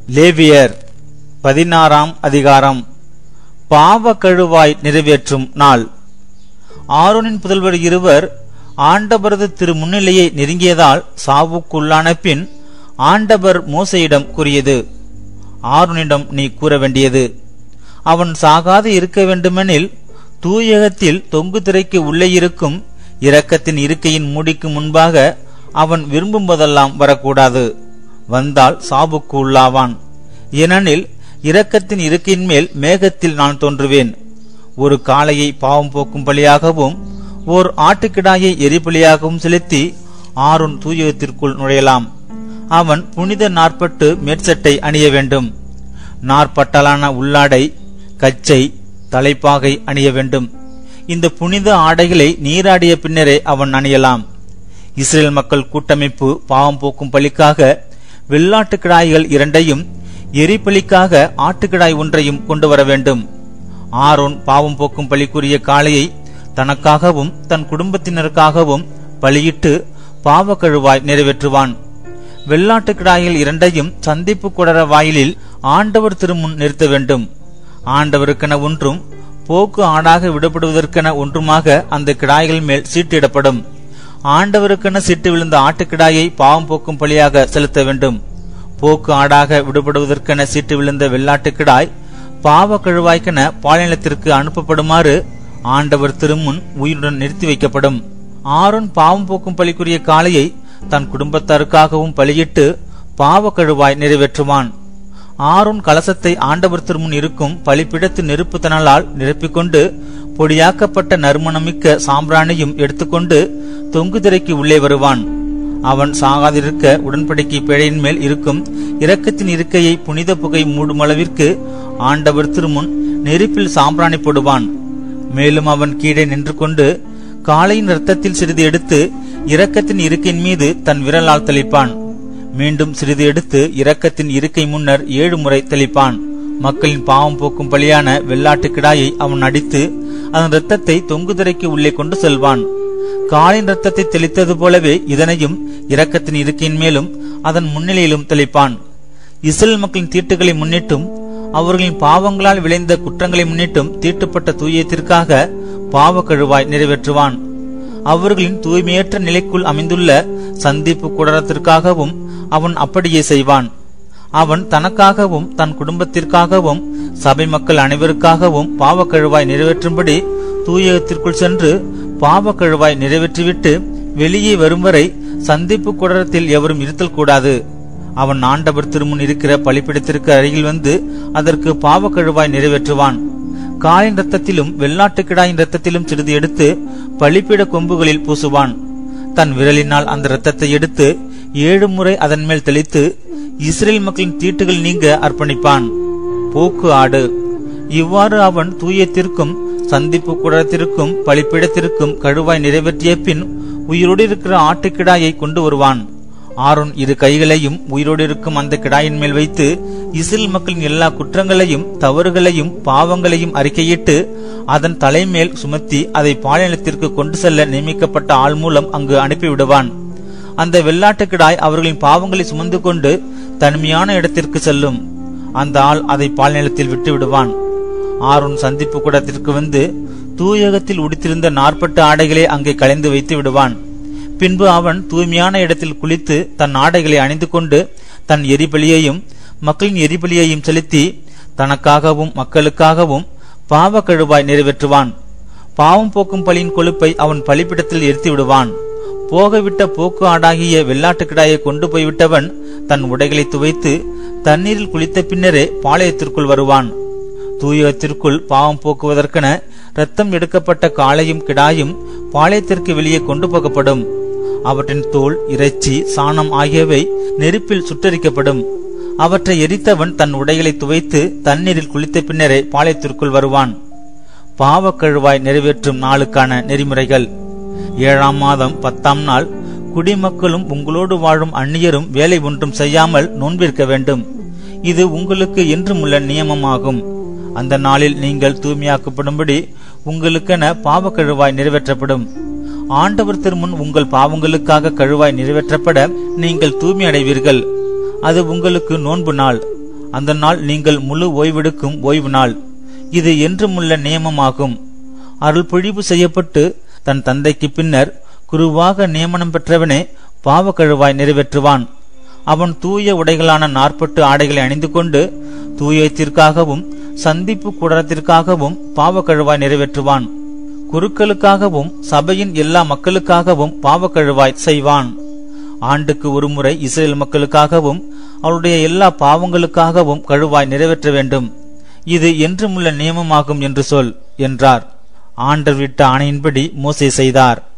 லேவியர் பதினாறாம் அதிகாரம் பாவ கழுவாய் நிறைவேற்றும் நாள் ஆரோனின் புதல்வர் இருவர் ஆண்டவரது திரு முன்னிலையை நெருங்கியதால் சாவுக்குள்ளான பின் ஆண்டவர் மோசையிடம் கூறியது ஆரோனிடம் நீ கூற வேண்டியது அவன் சாகாது இருக்க வேண்டுமெனில் தூயகத்தில் தொங்கு திரைக்கு உள்ளே இருக்கும் இரக்கத்தின் இருக்கையின் மூடிக்கு முன்பாக அவன் விரும்பும் போதெல்லாம் வரக்கூடாது வந்தால் சாவுக்கு உள்ளாவான் ஏனெனில் இரக்கத்தின் இருக்கையின் மேல் மேகத்தில் நான் தோன்றுவேன் ஒரு காளையை பாவம் போக்கும் பலியாகவும் ஓர் ஆட்டுக்கிடாயை எரிபலியாகவும் செலுத்தி ஆறுன் தூயகத்திற்குள் நுழையலாம் அவன் புனித நாற்பட்டு மேற்சட்டை அணிய வேண்டும் நாற்பட்டலான உள்ளாடை கச்சை தலைப்பாகை அணிய வேண்டும் இந்த புனித ஆடைகளை நீராடிய பின்னரே அவன் அணியலாம் இஸ்ரேல் மக்கள் கூட்டமைப்பு பாவம் போக்கும் பலிக்காக வெள்ளாட்டு கிடாய்கள் இரண்டையும் எரிபலிக்காக ஆட்டுக்கிடாய் ஒன்றையும் கொண்டு வர வேண்டும் ஆரோன் பாவம் போக்கும் பலிக்குரிய காளையை தனக்காகவும் தன் குடும்பத்தினருக்காகவும் பலியிட்டு பாவ கழுவாய் நிறைவேற்றுவான் வெள்ளாட்டு கிடாய்கள் இரண்டையும் சந்திப்பு குடர வாயிலில் ஆண்டவர் திருமுன் நிறுத்த வேண்டும் ஆண்டவருக்கென ஒன்றும் போக்கு ஆடாக விடப்படுவதற்கென ஒன்றுமாக அந்த கிடாய்கள் மேல் சீட்டிடப்படும் ஆண்டவருக்கென சிட்டு விழுந்த ஆட்டுக்கிடாயை பாவம் போக்கும் பலியாக செலுத்த வேண்டும் போக்கு ஆடாக விடுபடுவதற்கென சீட்டு விழுந்த வெள்ளாட்டுக்கிடாய் பாவ கழுவாய்க்கென பாலினத்திற்கு அனுப்பப்படுமாறு ஆண்டவர் திருமுன் உயிருடன் நிறுத்தி வைக்கப்படும் ஆரோன் பாவம் போக்கும் பலிக்குரிய காளையை தன் குடும்பத்தாருக்காகவும் பலியிட்டு பாவ கழுவாய் நிறைவேற்றுவான் ஆரோன் கலசத்தை ஆண்டவர் திருமுன் இருக்கும் பலிப்பிடத்து நெருப்பு தணலால் நிரப்பிக்கொண்டு பொடியாக்கப்பட்ட நறுமணமிக்க சாம்பிராணியும் எடுத்துக்கொண்டு தொங்கு திரைக்கு உள்ளே வருவான் அவன் சாகாதிருக்க உடன்படிக்கை பேழையின் மேல் இருக்கும் இரக்கத்தின் இருக்கையை புனித புகை மூடும் அளவிற்கு ஆண்டவர் திருமுன் நெருப்பில் சாம்பிராணி போடுவான் மேலும் அவன் கீழே நின்று கொண்டு காளையின் இரத்தத்தில் சிறிது எடுத்து இரக்கத்தின் இருக்கையின் மீது தன் விரலால் தெளிப்பான் மீண்டும் சிறிது எடுத்து இரக்கத்தின் இருக்கை முன்னர் ஏழு முறை தெளிப்பான் மக்களின் பாவம் போக்கும் பலியான வெள்ளாட்டு கிடாயை அவன் அடித்து அதன் இரத்தத்தை தொங்குதிரைக்கு உள்ளே கொண்டு செல்வான் காலின் இரத்தத்தை தெளித்தது போலவே இதனையும் இரக்கத்தின் இருக்கையின் மேலும் அதன் முன்னிலையிலும் தெளிப்பான் இஸ்ரேல் மக்களின் தீட்டுகளை முன்னிட்டும் அவர்களின் பாவங்களால் விளைந்த குற்றங்களை முன்னிட்டும் தீட்டுப்பட்ட தூயத்திற்காக பாவ கழுவாய் நிறைவேற்றுவான் அவர்களின் தூய்மையற்ற நிலைக்குள் அமைந்துள்ள சந்திப்பு குடரத்திற்காகவும் அவன் அப்படியே செய்வான் அவன் தனக்காகவும் தன் குடும்பத்திற்காகவும் சபை மக்கள் அனைவருக்காகவும் பாவ கழுவாய் நிறைவேற்றும்படி தூயகத்திற்குள் சென்று பாவ கழுவாய் நிறைவேற்றிவிட்டு வெளியே வரும் வரை சந்திப்பு குடரத்தில் எவரும் இருத்தல் கூடாது அவன் ஆண்டவர் திருமுன் இருக்கிற பலிப்பிடத்திற்கு அருகில் வந்து அதற்கு பாவ கழுவாய் நிறைவேற்றுவான் காலின் ரத்தத்திலும் வெள்ளாட்டு கிடாயின் ரத்தத்திலும் சிறிது எடுத்து பலிப்பிட கொம்புகளில் பூசுவான் தன் விரலினால் அந்த இரத்தத்தை எடுத்து ஏழு முறை அதன் மேல் தெளித்து இஸ்ரேல் மக்களின் தீட்டுகள் நீங்க அர்ப்பணிப்பான் போக்கு ஆடு இவ்வாறு அவன் தூயத்திற்கும் சந்திப்பு குடத்திற்கும் பலிப்பிடத்திற்கும் கழுவாய் நிறைவேற்றிய பின் உயிரோடு இருக்கிற ஆட்டுக்கிடாயை கொண்டு வருவான் ஆரோன் இரு கைகளையும் உயிரோடு இருக்கும் அந்த கிடாயின் மேல் வைத்து இஸ்ரேல் மக்களின் எல்லா குற்றங்களையும் தவறுகளையும் பாவங்களையும் அறிக்கையிட்டு அதன் தலைமேல் சுமத்தி அதை பாலினத்திற்கு கொண்டு செல்ல நியமிக்கப்பட்ட ஆள் மூலம் அங்கு அனுப்பிவிடுவான் அந்த வெள்ளாட்டு கிடாய் அவர்களின் பாவங்களை சுமந்து கொண்டு தனிமையான இடத்திற்கு செல்லும் அந்த ஆள் அதை பால்நிலத்தில் விட்டு விடுவான் ஆரோன் சந்திப்பு கூடத்திற்கு வந்து தூயகத்தில் உடுத்திருந்த நாற்பட்டு ஆடைகளை அங்கே கலைந்து வைத்து விடுவான் பின்பு அவன் தூய்மையான இடத்தில் குளித்து தன் ஆடைகளை அணிந்து கொண்டு தன் எரிபலியையும் மக்களின் எரிபலியையும் செலுத்தி தனக்காகவும் மக்களுக்காகவும் பாவ கழுவாய் நிறைவேற்றுவான் பாவம் போக்கும் பலியின் கொழுப்பை அவன் பலிப்பிடத்தில் எரித்து விடுவான் போகவிட்ட போக்கு ஆடாகிய வெள்ளாட்டு கிடாயை கொண்டு போய்விட்டவன் தன் உடைகளை துவைத்து தண்ணீரில் குளித்த பின்னரே பாளையத்திற்குள் வருவான் தூயகத்திற்குள் பாவம் போக்குவதற்கென ரத்தம் எடுக்கப்பட்ட காளையும் கிடாயும் பாளையத்திற்கு வெளியே கொண்டு போகப்படும் அவற்றின் தோல் இறைச்சி சாணம் ஆகியவை நெருப்பில் சுட்டரிக்கப்படும் அவற்றை எரித்தவன் தன் உடைகளை துவைத்து தண்ணீரில் குளித்த பின்னரே பாளையத்திற்குள் வருவான் பாவக் கழுவாய் நிறைவேற்றும் நாளுக்கான நெறிமுறைகள் ஏழாம் மாதம் பத்தாம் நாள் குடிமக்களும் உங்களோடு வாழும் அந்நியரும் வேலை ஒன்றும் செய்யாமல் நோன்பிருக்க வேண்டும் இது உங்களுக்கு என்றுமுள்ள நியமமாகும் அந்த நாளில் நீங்கள் தூய்மையாக்கப்படும்படி உங்களுக்கென பாவ கழுவாய் நிறைவேற்றப்படும் ஆண்டவர் திருமுன் உங்கள் பாவங்களுக்காக கழுவாய் நிறைவேற்றப்பட நீங்கள் தூய்மை அடைவீர்கள் அது உங்களுக்கு நோன்பு நாள் அந்த நாள் நீங்கள் முழு ஓய்வெடுக்கும் ஓய்வு நாள் இது என்றுமுள்ள நியமமாகும் அருள் பொழிவு செய்யப்பட்டு தன் தந்தைக்கு பின்னர் குருவாக நியமனம் பெற்றவனே பாவ கழுவாய் நிறைவேற்றுவான் அவன் தூய உடைகளான நாற்பட்டு ஆடைகளை அணிந்து கொண்டு தூயத்திற்காகவும் சந்திப்பு கூடத்திற்காகவும் பாவ கழுவாய் நிறைவேற்றுவான் குருக்களுக்காகவும் சபையின் எல்லா மக்களுக்காகவும் பாவ கழுவாய் செய்வான் ஆண்டுக்கு ஒருமுறை இஸ்ரேல் மக்களுக்காகவும் அவருடைய எல்லா பாவங்களுக்காகவும் கழுவாய் நிறைவேற்ற வேண்டும் இது என்றுமுள்ள நியமமாகும் என்று சொல் என்றார் ஆண்டர் விட்ட ஆணையின்படி மோசே செய்தார்